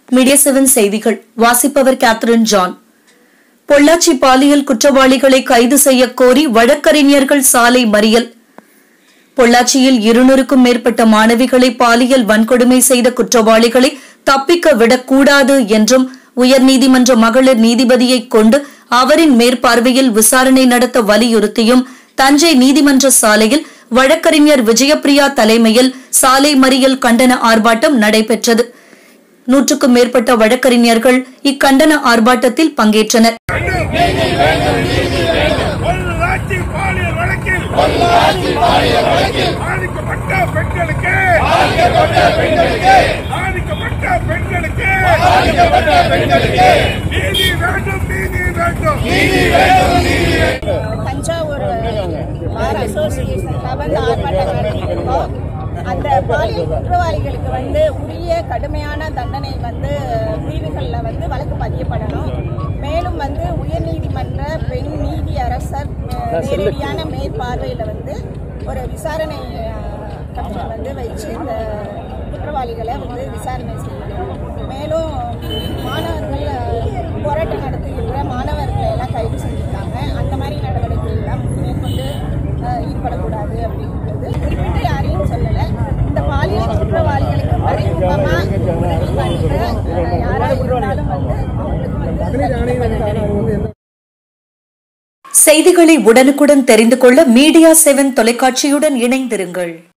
media seven செய்திகள் வாசிப்பவர் Catherine John Pollachi பாலியல் குற்றவாளிகளை கைது செய்ய கோரி வழக்கறிஞர்கள் சாலை மறியல் பொள்ளாச்சியில் இருநூறுக்கும் மேற்பட்ட மாணவிகளை பாலியல் வன்கொடுமை செய்த குற்றவாளிகளை தப்பிக்க விடக்கூடாது என்றும் உயர்நீதிமன்ற மகளிர் நீதிபதியை கொண்டு அவரின் மேற்பார்வையில் விசாரணை நடத்த வலியுறுத்தியும் தஞ்சை நீதிமன்ற சாலையில் வழக்கறிஞர் விஜயபிரியா தலைமையில் சாலை மறியல் கண்டன ஆர்ப்பாட்டம் நடைபெற்றது நூற்றுக்கும் மேற்பட்ட வழக்கறிஞர்கள் இக்கண்டன ஆர்ப்பாட்டத்தில் பங்கேற்றனர் பொள்ளாச்சி பாலியல் வழக்கில் பொள்ளாச்சி பாலியல் வழக்கில் பாதிக்கப்பட்ட பெண்களுக்கு பாதிக்கப்பட்ட பெண்களுக்கு பாதிக்கப்பட்ட பெண்களுக்கு பாதிக்கப்பட்ட பெண்களுக்கு நீதி வேண்டும் நீதி வேண்டும் நீதி வேண்டும் நீதி வேண்டும் தஞ்சாவூர் பார் அசோசியேஷன்ல வந்து ஆர்ப்பாட்டம் நடத்திட்டு இருக்கோம் அந்த பாலியல் குற்றவாளிகளுக்கு வந்து உரிய கடுமையான தண்டனை வந்து பிரிவுகளில் வந்து வழக்கு பதியப்படணும் மேலும் வந்து உயர்நீதிமன்ற பெண் நீதி அரசர் அஹ், நேரடியான மேற்பார்வையில் வந்து ஒரு விசாரணை அஹ், கமிஷன் வந்து வச்சு இந்த குற்றவாளிகளை வந்து விசாரணை செய்யணும் மேலும் மாணவர்கள் அஹ், போராட்டம் நடத்துகின்ற மாணவர்களை எல்லாம் கைது செஞ்சிருக்காங்க அந்த மாதிரி நடவடிக்கை எல்லாம் மேற்கொண்டு அஹ், ஈடுபடக்கூடாது அப்படிங்கிறது குறிப்பிட்டு யாரையும் சொல்லலை இந்த பாலியல் குற்றவாளிகளுக்கு மறைமுகமா உதவி பண்ற அஹ், யாரா இருந்தாலும் வந்து அவங்களுக்கு வந்து செய்திகளை உடனுக்குடன் தெரிந்து கொள்ள மீடியா செவன் தொலைக்காட்சியுடன் இணைந்திருங்கள்